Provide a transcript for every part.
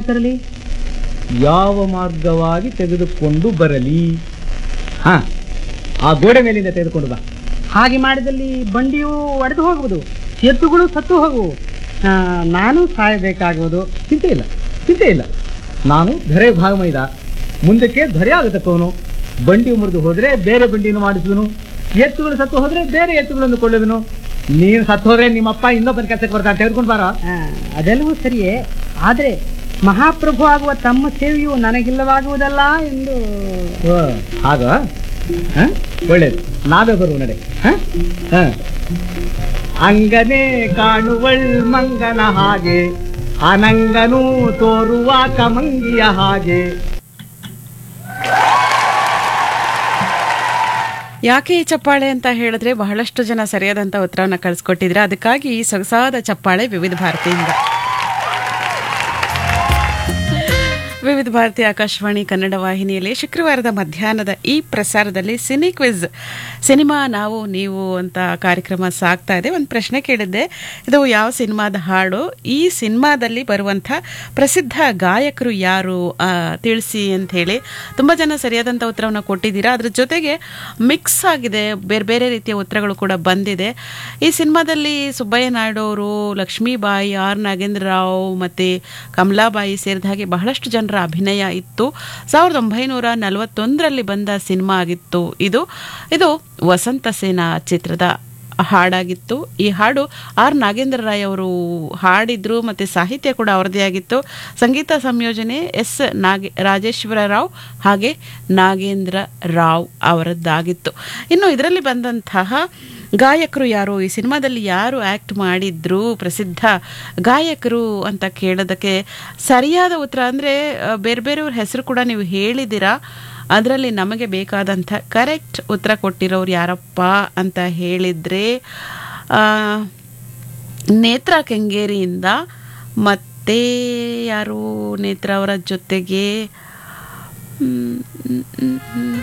ತರಲಿ ಯಾವ ಮಾರ್ಗವಾಗಿ ತೆಗೆದುಕೊಂಡು ಬರಲಿ ಹಾ ಆ ಗೋಡೆ ಮೇಲಿಂದ ತೆಗೆದುಕೊಂಡು ಬಾ ಹಾಗೆ ಮಾಡಿದಲ್ಲಿ ಬಂಡಿಯು ಒಡೆದು ಹೋಗುವುದು ಎತ್ತುಗಳು ಸತ್ತು ಹೋಗುವು ಆ, ನಾನು ಸಾಯಬೇಕಾಗುವುದು ಚಿಂತೆ ಇಲ್ಲ ಚಿಂತೆ ಇಲ್ಲ ನಾನು ಧರೆ ಭಾಗಮೈದ ಮುಂದಕ್ಕೆ ಧರೆ ಆಗತಕ್ಕವನು ಬಂಡಿ ಮುರಿದು ಹೋದ್ರೆ ಬೇರೆ ಬಂಡಿಯನ್ನು ಮಾಡಿಸುವನು ಎತ್ತುಗಳು ಸತ್ತು ಹೋದ್ರೆ ಬೇರೆ ಎತ್ತುಗಳನ್ನು ಕೊಳ್ಳುವನು ನೀನು ಸತ್ತು ಹೋದ್ರೆ ನಿಮ್ಮಪ್ಪ ಇನ್ನೊಬ್ಬನ ಕೆಲಸಕ್ಕೆ ಬರ್ತಾನೆ ತೆಗೆದುಕೊಂಡು ಬಾರ ಆ, ಅದೆಲ್ಲವೂ ಸರಿಯೇ ಆದರೆ ಮಹಾಪ್ರಭು ಆಗುವ ತಮ್ಮ ಸೇವೆಯು ನನಗಿಲ್ಲವಾಗುವುದಲ್ಲ ಎಂದು ಓ, ಆಗ ಹ? ಒಳ್ಳೇದು ನಾವೇ ಬರುವ ನಡೆ ಹ? ಹ. ಅಂಗನೇ ಕಾಣುವಳ್ ಮಂಗನ ಹಾಗೆ ಅನಂಗನೂ ತೋರುವ ಕಮಂಗಿಯ ಹಾಗೆ ಯಾಕೆ ಈ ಚಪ್ಪಾಳೆ ಅಂತ ಹೇಳಿದ್ರೆ ಬಹಳಷ್ಟು ಜನ ಸರಿಯಾದಂಥ ಉತ್ತರವನ್ನು ಕಳಿಸ್ಕೊಟ್ಟಿದ್ರೆ ಅದಕ್ಕಾಗಿ ಈ ಸೊಗಸಾದ ಚಪ್ಪಾಳೆ ವಿವಿಧ ಭಾರತಿಯಿಂದ ವಿವಿಧ ಭಾರತಿ ಆಕಾಶವಾಣಿ ಕನ್ನಡ ವಾಹಿನಿಯಲ್ಲಿ ಶುಕ್ರವಾರದ ಮಧ್ಯಾಹ್ನದ ಈ ಪ್ರಸಾರದಲ್ಲಿ ಸಿನಿ ಕ್ವಿಜ್ ಸಿನಿಮಾ ನಾವು ನೀವು ಅಂತ ಕಾರ್ಯಕ್ರಮ ಸಾಗ್ತಾ ಇದೆ ಒಂದು ಪ್ರಶ್ನೆ ಕೇಳಿದ್ದೆ ಇದು ಯಾವ ಸಿನಿಮಾದ ಹಾಡು ಈ ಸಿನಿಮಾದಲ್ಲಿ ಬರುವಂಥ ಪ್ರಸಿದ್ಧ ಗಾಯಕರು ಯಾರು ಆ, ತಿಳಿಸಿ ಅಂತ ಹೇಳಿ ತುಂಬ ಜನ ಸರಿಯಾದಂಥ ಉತ್ತರವನ್ನು ಕೊಟ್ಟಿದ್ದೀರಾ ಅದ್ರ ಜೊತೆಗೆ ಮಿಕ್ಸ್ ಆಗಿದೆ ಬೇರೆ ಬೇರೆ ರೀತಿಯ ಉತ್ತರಗಳು ಕೂಡ ಬಂದಿದೆ ಈ ಸಿನಿಮಾದಲ್ಲಿ ಸುಬ್ಬಯ್ಯ ನಾಯ್ಡು ಅವರು ಲಕ್ಷ್ಮೀಬಾಯಿ ಆರ್ ನಾಗೇಂದ್ರ ರಾವ್ ಮತ್ತು ಕಮಲಾಬಾಯಿ ಸೇರಿದ ಹಾಗೆ ಬಹಳಷ್ಟು ಜನರ ಅಭಿನಯ ಇತ್ತು ಸಾವಿರದ ಒಂಬೈನೂರ ನಲವತ್ತೊಂದರಲ್ಲಿ ಬಂದ ಸಿನಿಮಾ ಆಗಿತ್ತು ಇದು ಇದು ವಸಂತ ಸೇನಾ ಚಿತ್ರದ ಹಾಡಾಗಿತ್ತು ಈ ಹಾಡು ಆರ್ ನಾಗೇಂದ್ರ ರಾಯ್ ಅವರು ಹಾಡಿದ್ರು ಮತ್ತು ಸಾಹಿತ್ಯ ಕೂಡ ಅವರದೇ ಆಗಿತ್ತು ಸಂಗೀತ ಸಂಯೋಜನೆ ಎಸ್ ನಾಗೆ ರಾಜೇಶ್ವರ ರಾವ್ ಹಾಗೆ ನಾಗೇಂದ್ರ ರಾವ್ ಅವರದ್ದಾಗಿತ್ತು ಇನ್ನು ಇದರಲ್ಲಿ ಬಂದಂತಹ ಗಾಯಕರು ಯಾರು ಈ ಸಿನಿಮಾದಲ್ಲಿ ಯಾರು ಆ್ಯಕ್ಟ್ ಮಾಡಿದ್ರು ಪ್ರಸಿದ್ಧ ಗಾಯಕರು ಅಂತ ಕೇಳೋದಕ್ಕೆ ಸರಿಯಾದ ಉತ್ತರ ಅಂದರೆ ಬೇರೆ ಬೇರೆಯವ್ರ ಹೆಸರು ಕೂಡ ನೀವು ಹೇಳಿದ್ದೀರಾ ಅದರಲ್ಲಿ ನಮಗೆ ಬೇಕಾದಂಥ ಕರೆಕ್ಟ್ ಉತ್ತರ ಕೊಟ್ಟಿರೋರು ಯಾರಪ್ಪ ಅಂತ ಹೇಳಿದರೆ ನೇತ್ರ ಕೆಂಗೇರಿಯಿಂದ ಮತ್ತೆ ಯಾರು ನೇತ್ರ ಅವರ ಜೊತೆಗೆ ಹ್ಮ್, ಹ್ಮ್, ಹ್ಮ್, ಹ್ಮ್.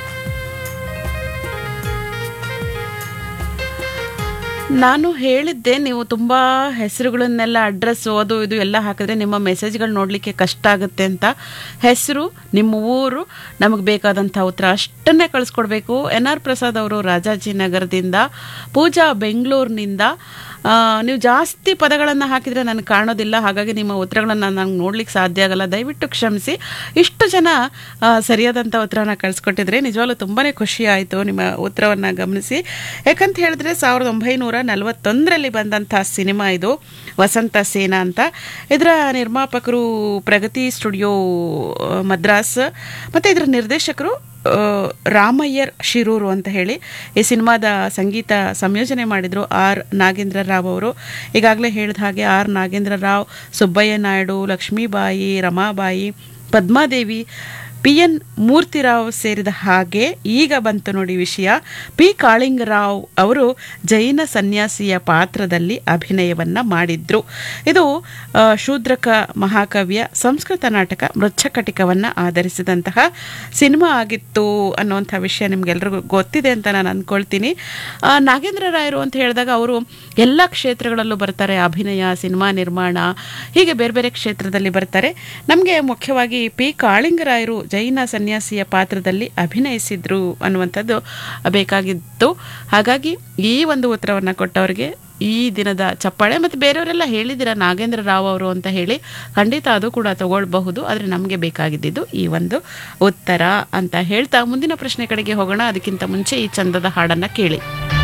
ನಾನು ಹೇಳಿದ್ದೆ ನೀವು ತುಂಬ ಹೆಸರುಗಳನ್ನೆಲ್ಲ ಅಡ್ರೆಸ್ಸು ಅದು ಇದು ಎಲ್ಲ ಹಾಕಿದ್ರೆ ನಿಮ್ಮ ಮೆಸೇಜ್ಗಳು ನೋಡಲಿಕ್ಕೆ ಕಷ್ಟ ಆಗುತ್ತೆ ಅಂತ ಹೆಸರು ನಿಮ್ಮ ಊರು ನಮಗೆ ಬೇಕಾದಂಥ ಉತ್ತರ ಅಷ್ಟನ್ನೇ ಕಳಿಸ್ಕೊಡ್ಬೇಕು ಎನ್ ಆರ್ ಪ್ರಸಾದ್ ಅವರು ರಾಜಾಜಿನಗರದಿಂದ ಪೂಜಾ ಬೆಂಗಳೂರಿನಿಂದ ಆ, ನೀವು ಜಾಸ್ತಿ ಪದಗಳನ್ನು ಹಾಕಿದರೆ ನನಗೆ ಕಾಣೋದಿಲ್ಲ ಹಾಗಾಗಿ ನಿಮ್ಮ ಉತ್ತರಗಳನ್ನು ನಂಗೆ ನೋಡ್ಲಿಕ್ಕೆ ಸಾಧ್ಯ ಆಗಲ್ಲ ದಯವಿಟ್ಟು ಕ್ಷಮಿಸಿ ಇಷ್ಟು ಜನ ಆ, ಸರಿಯಾದಂಥ ಉತ್ತರನ ಕಳಿಸ್ಕೊಟ್ಟಿದ್ರೆ ನಿಜವಾಗ್ಲೂ ತುಂಬಾ ಖುಷಿ ಆಯಿತು ನಿಮ್ಮ ಉತ್ತರವನ್ನು ಗಮನಿಸಿ ಯಾಕಂತ ಹೇಳಿದ್ರೆ ಸಾವಿರದ ಒಂಬೈನೂರ ನಲವತ್ತೊಂದರಲ್ಲಿ ಬಂದಂಥ ಸಿನಿಮಾ ಇದು ವಸಂತ ಸೇನಾ ಅಂತ ಇದರ ನಿರ್ಮಾಪಕರು ಪ್ರಗತಿ ಸ್ಟುಡಿಯೋ ಆ, ಮದ್ರಾಸ್ ಮತ್ತು ಇದರ ನಿರ್ದೇಶಕರು ಆ, ರಾಮಯ್ಯರ್ ಶಿರೂರು ಅಂತ ಹೇಳಿ ಈ ಸಿನಿಮಾದ ಸಂಗೀತ ಸಂಯೋಜನೆ ಮಾಡಿದರು ಆರ್ ನಾಗೇಂದ್ರ ರಾವ್ ಅವರು ಈಗಾಗಲೇ ಹೇಳಿದ ಹಾಗೆ R Nagendra Rao Subbaiah Naidu Lakshmibai Ramabai Padmadevi P N Murthy Rao ಸೇರಿದ ಹಾಗೆ ಈಗ ಬಂತು ನೋಡಿ ವಿಷಯ ಪಿ ಕಾಳಿಂಗರಾವ್ ಅವರು ಜೈನ ಸನ್ಯಾಸಿಯ ಪಾತ್ರದಲ್ಲಿ ಅಭಿನಯವನ್ನ ಮಾಡಿದ್ರು ಇದು ಆ, ಶೂದ್ರಕ ಮಹಾಕಾವ್ಯ ಸಂಸ್ಕೃತ ನಾಟಕ ಮೃಚ್ಛಕಟಿಕವನ್ನು ಆಧರಿಸಿದಂತಹ ಸಿನಿಮಾ ಆಗಿತ್ತು ಅನ್ನುವಂಥ ವಿಷಯ ನಿಮ್ಗೆಲ್ರಿಗೂ ಗೊತ್ತಿದೆ ಅಂತ ನಾನು ಅಂದ್ಕೊಳ್ತೀನಿ ಆ, ನಾಗೇಂದ್ರ ರಾಯರು ಅಂತ ಹೇಳಿದಾಗ ಅವರು ಎಲ್ಲ ಕ್ಷೇತ್ರಗಳಲ್ಲೂ ಬರ್ತಾರೆ ಅಭಿನಯ ಸಿನಿಮಾ ನಿರ್ಮಾಣ ಹೀಗೆ ಬೇರೆ ಬೇರೆ ಕ್ಷೇತ್ರದಲ್ಲಿ ಬರ್ತಾರೆ ನಮಗೆ ಮುಖ್ಯವಾಗಿ ಪಿ ಕಾಳಿಂಗರಾಯರು ಜೈನ ಸನ್ಯಾಸಿಯ ಪಾತ್ರದಲ್ಲಿ ಅಭಿನಯಿಸಿದ್ರು ಅನ್ನುವಂಥದ್ದು ಬೇಕಾಗಿತ್ತು ಹಾಗಾಗಿ ಈ ಒಂದು ಉತ್ತರವನ್ನು ಕೊಟ್ಟವರಿಗೆ ಈ ದಿನದ ಚಪ್ಪಾಳೆ ಮತ್ತು ಬೇರೆಯವರೆಲ್ಲ ಹೇಳಿದಿರ ನಾಗೇಂದ್ರ ರಾವ್ ಅವರು ಅಂತ ಹೇಳಿ ಖಂಡಿತ ಅದು ಕೂಡ ತಗೊಳ್ಬಹುದು ಆದರೆ ನಮಗೆ ಬೇಕಾಗಿದ್ದಿದ್ದು ಈ ಒಂದು ಉತ್ತರ ಅಂತ ಹೇಳ್ತಾ ಮುಂದಿನ ಪ್ರಶ್ನೆ ಕಡೆಗೆ ಹೋಗೋಣ ಅದಕ್ಕಿಂತ ಮುಂಚೆ ಈ ಚಂದದ ಹಾಡನ್ನು ಕೇಳಿ